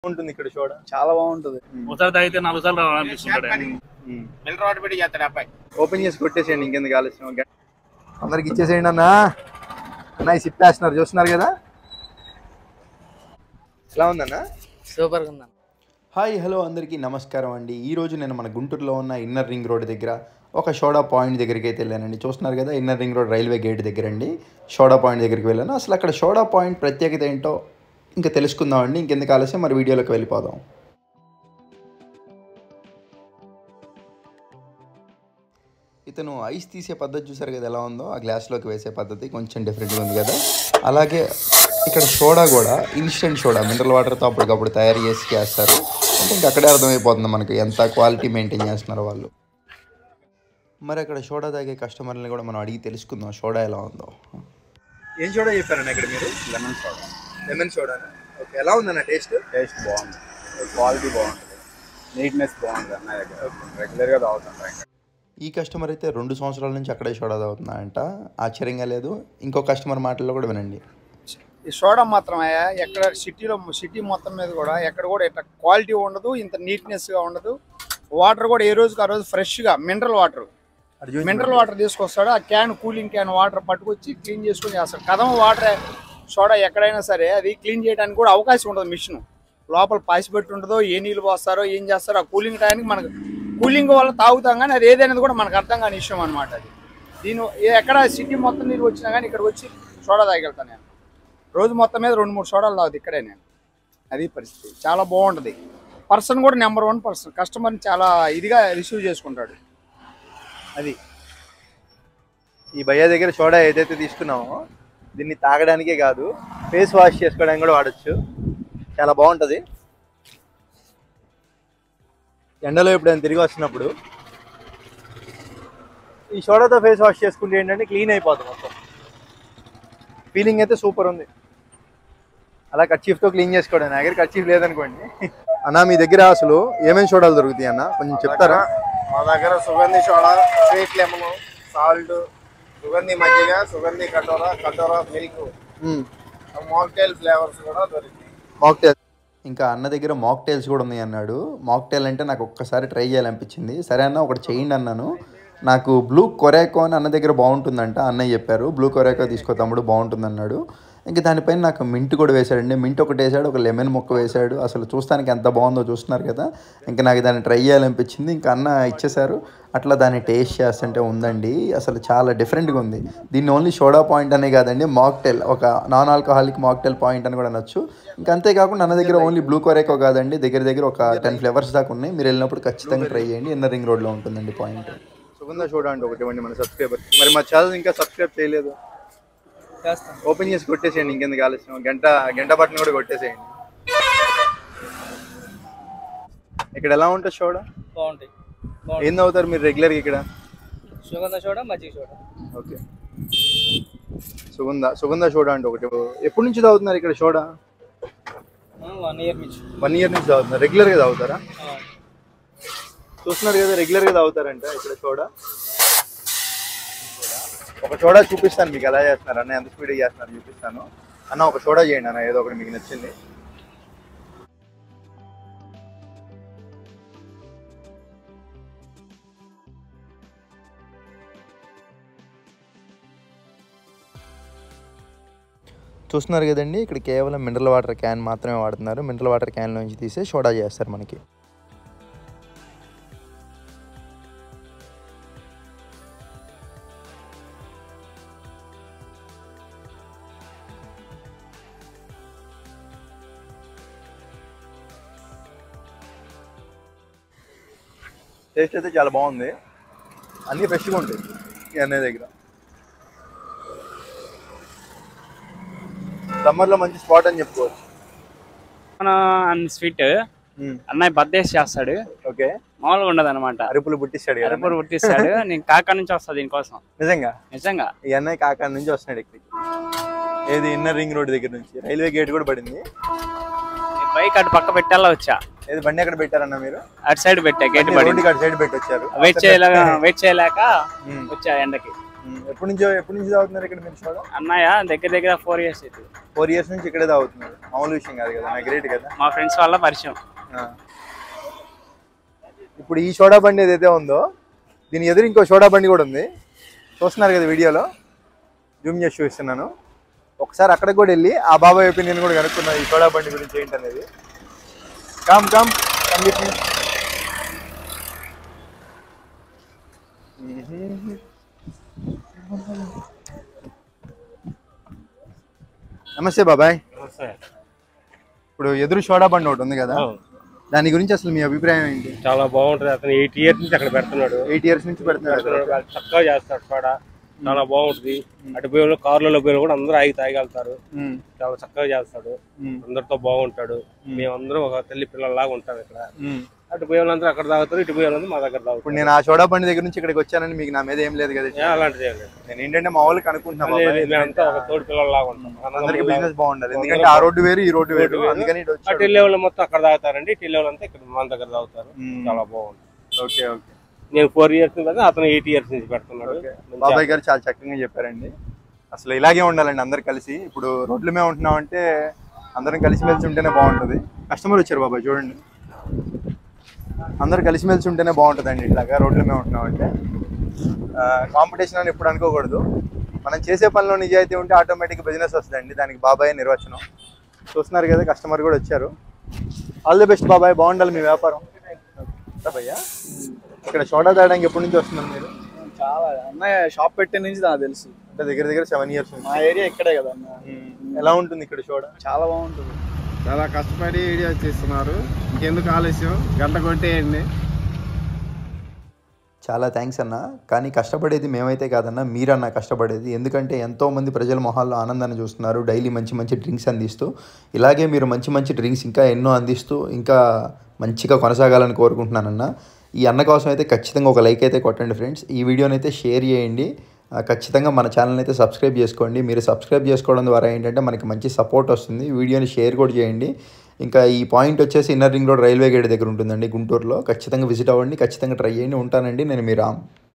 ఉంటుంది ఇక్కడ చూడ చాలా బాగుంటది ఒకసారి తాగితే నాలుగు సార్లు రావాలనిపిస్తుంటాడు మిల్లర్ వాటర్ పెట్టి చేస్తాడు అబ్బాయి ఓపెన్ చేసి కొట్టేసేయండి ఇంకెందుకు ఆలస్యం గ- అందరికి ఇచ్చేసేయండి అన్న అన్న ఈ సిప్పేస్తున్నారు చూస్తున్నారు కదా ఎలా ఉందన్న సూపర్ గా ఉందన్న హాయ్ హలో అందరికీ నమస్కారం అండి ఈరోజు నేను మన గుంటూరులో ఉన్న ఇన్నర్ రింగ్ రోడ్ దగ్గర ఒక షోడా పాయింట్ దగ్గరికి అయితే వెళ్ళానండి చూస్తున్నారు కదా inner ring road railway gate దగ్గర అండి షోడా పాయింట్ దగ్గరికి వెళ్ళాను అసలు అక్కడ షోడా పాయింట్ ప్రత్యేకత ఏంటో ఇంకా తెలుసుకుందామండి ఇంకెందుకు ఆలస్యం మరి వీడియోలోకి వెళ్ళిపోదాం ఇతను ఐస్ తీసే పద్ధతి చూసారు కదా ఎలా ఉందో ఆ గ్లాస్లోకి వేసే పద్ధతి కొంచెం డిఫరెంట్గా ఉంది కదా అలాగే ఇక్కడ సోడా కూడా ఇన్స్టెంట్ సోడా మినరల్ వాటర్తో అప్పటికప్పుడు తయారు చేసి చేస్తారు అంటే ఇంకా అక్కడే అర్థమైపోతుంది మనకు ఎంత క్వాలిటీ మెయింటైన్ చేస్తున్నారు వాళ్ళు మరి అక్కడ సోడా తాగే కస్టమర్ని కూడా మనం అడిగి తెలుసుకుందాం సోడా ఎలా ఉందో ఏం సోడా చెప్పారన్న ఇక్కడ మీరు lemon soda lemon soda okay ఎలా ఉందన్న టేస్ట్ టేస్ట్ బాగుంది క్వాలిటీ బాగుంటుంది నీట్నెస్ బాగుంది అన్న దగ్గర రెగ్యులర్గా తాగుతాం ఈ కస్టమర్ అయితే రెండు సంవత్సరాల నుంచి అక్కడే సోడా తాగుతున్నాడంట ఆశ్చర్యంగా లేదు ఇంకో కస్టమర్ మాటల్లో కూడా వినండి ఈ సోడా మాత్రమే ఎక్కడ సిటీలో సిటీ మొత్తం మీద కూడా ఎక్కడ కూడా ఇట్లా క్వాలిటీ ఉండదు ఇంత నీట్నెస్ గా ఉండదు వాటర్ కూడా ఏ రోజుకి ఆ రోజు ఫ్రెష్ గా మినరల్ వాటర్ మినరల్ వాటర్ తీసుకొస్తాడు ఆ క్యాన్ కూలింగ్ క్యాన్ వాటర్ పట్టుకొచ్చి క్లీన్ చేసుకొని చేస్తాడు కదమ వాటర్ సోడా ఎక్కడైనా సరే అది క్లీన్ చేయడానికి కూడా అవకాశం ఉండదు మిషన్ లోపల పాసి పెట్టి ఉండదో ఏ నీళ్ళు పోస్తారో ఏం చేస్తారో ఆ కూలింగ్ టైంకి మనకు కూలింగ్ వల్ల తాగుతాం కానీ అది ఏదైనది కూడా మనకు అర్థం కాని విషయం అనమాట అది దీని ఏ- ఎక్కడ సిటీ మొత్తం నీళ్ళు వచ్చినా కానీ ఇక్కడ వచ్చి సోడా తాగెళ్తాను నేను రోజు మొత్తం మీద రెండు మూడు సోడాలు తాగుతుంది ఇక్కడే నేను అది పరిస్థితి చాలా బాగుంటుంది పర్సన్ కూడా నెంబర్ వన్ పర్సన్ కస్టమర్ని చాలా ఇదిగా రిసీవ్ చేసుకుంటాడు అది ఈ భయ్య దగ్గర సోడా ఏదైతే తీసుకున్నామో దీన్ని తాగడానికే కాదు ఫేస్ వాష్ చేసుకోవడానికి కూడా వాడచ్చు చాలా బాగుంటుంది ఎండలో ఎప్పుడైనా తిరిగి వస్తున్నప్పుడు ఈ సోడాతో ఫేస్ వాష్ చేసుకుంటే ఏంటంటే క్లీన్ అయిపోతుంది మొత్తం ఫీలింగ్ అయితే సూపర్ ఉంది అలా కర్చీఫ్తో క్లీన్ చేసుకోవడం నా దగ్గర కర్చీఫ్ లేదనుకోండి అన్న మీ దగ్గర అసలు ఏమేమి సోడాలు దొరుకుతాయి అన్న కొంచెం చెప్తారా మా దగ్గర సుగంధి సోడా స్వీట్ లెమన్ సాల్ట్ సుగంధి మజ్జిగ సుగంధి కటోరా కటోరా మిల్క్ మాక్టైల్ ఫ్లేవర్స్ కూడా దొరుకుతాయి మాక్టైల్ ఇంకా అన్న దగ్గర మాక్ టైల్స్ కూడా ఉన్నాయి అన్నాడు మాక్ టైల్ అంటే నాకు ఒక్కసారి ట్రై చేయాలనిపించింది సరే అన్న ఒకటి చేయండి అన్నాను నాకు బ్లూ కొరాకో అని అన్న దగ్గర బాగుంటుందంట అన్నయ్య చెప్పారు బ్లూ కొరాకో తీసుకో తమ్ముడు బాగుంటుంది అన్నాడు ఇంకా దానిపైన నాకు మింట్ కూడా వేశాడండి మింట్ ఒకటి వేసాడు ఒక లెమన్ ముక్క వేశాడు అసలు చూస్తానికి ఎంత బాగుందో చూస్తున్నారు కదా ఇంకా నాకు దాన్ని ట్రై చేయాలనిపించింది ఇంకా అన్న ఇచ్చేశారు అట్లా దాన్ని టేస్ట్ చేస్తుంటే ఉందండి అసలు చాలా డిఫరెంట్గా ఉంది దీన్ని ఓన్లీ సోడా పాయింట్ అనే కాదండి మాక్టైల్ ఒక నాన్ ఆల్కహాలిక్ మాక్టైల్ పాయింట్ అని కూడా అనొచ్చు ఇంకా అంతేకాకుండా అన్న దగ్గర ఓన్లీ బ్లూ కొరేకో కాదండి దగ్గర దగ్గర ఒక టెన్ ఫ్లేవర్స్ దాకా ఉన్నాయి మీరు వెళ్ళినప్పుడు ఖచ్చితంగా ట్రై చేయండి ఇన్నర్ రింగ్ రోడ్లో ఉంటుందండి పాయింట్ సుగంధ చూడండి ఒకటి ఇవ్వండి మన సబ్స్క్రైబర్ మరి మా ఛానల్ ఇంకా సబ్స్క్రైబ్ చేయలేదు ఓపెన్ చేసి కొట్టేసేయండి ఇంకెందుకు ఆలస్యం గంట గంట పట్టిన కూడా కొట్టేసేయండి ఇక్కడ ఎలా ఉంటుంది షోడ బాగుంటాయి ఏం అవుతారు మీరు రెగ్యులర్గా ఇక్కడ సుగంధ సోడా మజ్జిగ సోడా ఓకే సుగంధ సుగంధ షోడ అంటే ఒకటి ఎప్పటి నుంచి తాగుతున్నారు ఇక్కడ షోడ వన్ ఇయర్ నుంచి వన్ ఇయర్ నుంచి తాగుతున్నారు రెగ్యులర్గా తాగుతారా చూస్తున్నారు కదా రెగ్యులర్గా తాగుతారంట ఇక్కడ షోడ ఒక చోడా చూపిస్తాను మీకు ఎలా చేస్తున్నారు అన్న ఎంత స్పీడ్గా చేస్తున్నారు చూపిస్తాను అన్న ఒక చోడా చేయండి అన్న ఏదో ఒకటి మీకు నచ్చింది చూస్తున్నారు కదండి ఇక్కడ కేవలం మినరల్ వాటర్ క్యాన్ మాత్రమే వాడుతున్నారు మినరల్ వాటర్ క్యాన్ నుంచి తీసే సోడా చేస్తారు మనకి టేస్ట్ అయితే చాలా బాగుంది అన్నీ ఫ్రెష్గా ఉంటాయి ఈ అన్నయ్య దగ్గర సమ్మర్లో మంచి స్పాట్ అని చెప్పుకోవచ్చు అండ్ స్వీట్ అన్నయ్య బర్త్డే చేస్తాడు ఓకే మామూలుగా ఉండదు అనమాట అరుపులు పుట్టిస్తాడు కదా అరుపులు పుట్టిస్తాడు నేను కాకా నుంచి వస్తా దీనికోసం నిజంగా నిజంగా ఈ అన్నయ్య కాకాడ నుంచి వస్తున్నాడు ఇక్కడికి ఏది ఇన్నర్ రింగ్ రోడ్ దగ్గర నుంచి రైల్వే గేట్ కూడా పడింది బైక్ అటు పక్క పెట్టాలా వచ్చా ఏది బండి ఎక్కడ పెట్టారన్న మీరు అటు సైడ్ పెట్టా గేట్ పడి రోడ్డు అటు సైడ్ పెట్టి వచ్చారు వెయిట్ చేయలేక వెయిట్ చేయలేక ఉమ్. వచ్చా ఎండకి ఉమ్, ఎప్పటి నుంచి ఎప్పటి నుంచి తాగుతున్నారు ఇక్కడ మీరు సోడా అన్నయ్య దగ్గర దగ్గర ఫోర్ ఇయర్స్ అవుతుంది ఫోర్ ఇయర్స్ నుంచి ఇక్కడే తాగుతున్నారు మామూలు విషయం కాదు కదా నాకు గ్రేట్ కదా మా ఫ్రెండ్స్ వల్ల పరిచయం ఆ. ఇప్పుడు ఈ సోడా బండి ఏదైతే ఉందో దీని ఎదురు ఇంకో సోడా బండి కూడా ఉంది చూస్తున్నారు కదా వీడియోలో జూమ్ చేసి చూపిస్తున్నాను ఒకసారి అక్కడికి కూడా వెళ్ళి ఆ బాబాయ్ ఒపీనియన్ కూడా కనుక్కున్నా ఈ సోడా బండి గురించి ఏంటనేది come come come with me నమస్తే బాబాయ్ ఇప్పుడు ఎదురు సోడా బండి ఒకటి ఉంది కదా దాని గురించి అసలు మీ అభిప్రాయం ఏంటి చాలా బాగుంటది అతను ఎయిట్ ఇయర్స్ నుంచి అక్కడ పెడుతున్నాడు ఎయిట్ ఇయర్స్ నుంచి పెడుతున్నారు పెడుతున్నాడు. వాళ్ళు చక్కగా చేస్తాడు సోడా చాలా బాగుంటుంది అటు పోయి కార్లలో పోయి కూడా అందరూ ఆగి తాగలుగుతారు ఉమ్, చాలా చక్కగా చేస్తాడు ఉమ్, అందరితో బాగుంటాడు మేమందరం ఒక తల్లి పిల్లల్లాగా ఉంటాం ఇక్కడ ఉమ్. అటు పోయే వాళ్ళందరూ అక్కడ తాగుతారు ఇటు పోయే వాళ్ళందరూ మా దగ్గర ఇప్పుడు తాగుతారు నేను ఆ సోడా బండి దగ్గర నుంచి ఇక్కడికి వచ్చానని మీకు నా మీద ఏం లేదు కదా ఏ, అలాంటిది ఏం లేదు. నేను ఏంటంటే మా వాళ్ళకి అనుకుంటున్నా లేదు, బాబాయ్. మేమంతా ఒక తోడు పిల్లల్లాగా ఉంటాం అందరికి అన్నదమ్ముల్లాగా. బిజినెస్ బాగుండాలి ఎందుకంటే ఆ రోడ్డు వేరు ఈ రోడ్డు వేరు రోడ్డు వేరు. అందుకని ఇటు అటు వచ్చాడు వెళ్ళే వాళ్ళు మొత్తం అక్కడ తాగుతారండి ఇటు వెళ్ళే వాళ్ళంతా ఇక్కడ మన దగ్గర తాగుతారు ఉమ్. చాలా బాగుంది ఓకే ఓకే నేను ఫోర్ ఇయర్స్ నుంచి అతను ఎయిట్ ఇయర్స్ నుంచి పెడుతున్నాడు ఓకే. మంచి బాబాయ్ గారు చాలా చక్కగా చెప్పారండి అసలు ఇలాగే ఉండాలండి అందరు కలిసి ఇప్పుడు రోడ్ల మీద ఉంటున్నాం అంటే అందరం కలిసిమెలిసి ఉంటేనే బాగుంటుంది కస్టమర్ వచ్చారు బాబాయ్ చూడండి అందరు కలిసిమెలిసి ఉంటేనే బాగుంటుందండి ఇట్లాగా రోడ్ల మీద ఉంటున్నాం అంటే కాంపిటీషన్ అని ఎప్పుడు అనుకోకూడదు మనం చేసే పనిలో నిజాయితీ ఉంటే ఆటోమేటిక్ బిజినెస్ వస్తుందండి దానికి బాబాయ్ నిర్వచనం చూస్తున్నారు కదా కస్టమర్ కూడా వచ్చారు ఆల్ ది బెస్ట్ బాబాయ్ బాగుండాలి మీ వ్యాపారం భయ్యా ఇక్కడ సోడా తాగడానికి ఎప్పటి నుంచి వస్తున్నారు మీరు చాలా అన్నయ్య షాప్ పెట్టే నుంచి నాకు తెలుసు అంటే దగ్గర దగ్గర సెవెన్ ఇయర్స్ మా ఏరియా ఇక్కడే కదా అన్న ఎలా ఉంటుంది ఇక్కడ సోడా చాలా బాగుంటుంది చాలా కష్టపడి వీడియో చేస్తున్నారు ఇంకెందుకు ఆలస్యం గంట కొట్టేయండి చాలా థ్యాంక్స్ అన్న కానీ కష్టపడేది మేమైతే కాదన్న మీరన్న కష్టపడేది ఎందుకంటే ఎంతోమంది ప్రజల మొహాల్లో ఆనందాన్ని చూస్తున్నారు డైలీ మంచి మంచి డ్రింక్స్ అందిస్తూ ఇలాగే మీరు మంచి మంచి డ్రింక్స్ ఇంకా ఎన్నో అందిస్తూ ఇంకా మంచిగా కొనసాగాలని కోరుకుంటున్నానన్న ఈ అన్న కోసం అయితే ఖచ్చితంగా ఒక లైక్ అయితే కొట్టండి ఫ్రెండ్స్ ఈ వీడియోని అయితే షేర్ చేయండి ఆ, ఖచ్చితంగా మన ఛానల్ అయితే సబ్స్క్రైబ్ చేసుకోండి మీరు సబ్స్క్రైబ్ చేసుకోవడం ద్వారా ఏంటంటే మనకి మంచి సపోర్ట్ వస్తుంది వీడియోని షేర్ కూడా చేయండి ఇంకా ఈ పాయింట్ వచ్చేసి inner ring road railway gate దగ్గర ఉంటుందండి గుంటూరులో ఖచ్చితంగా విజిట్ అవ్వండి ఖచ్చితంగా ట్రై చేయండి ఉంటానండి నేను మీ రామ్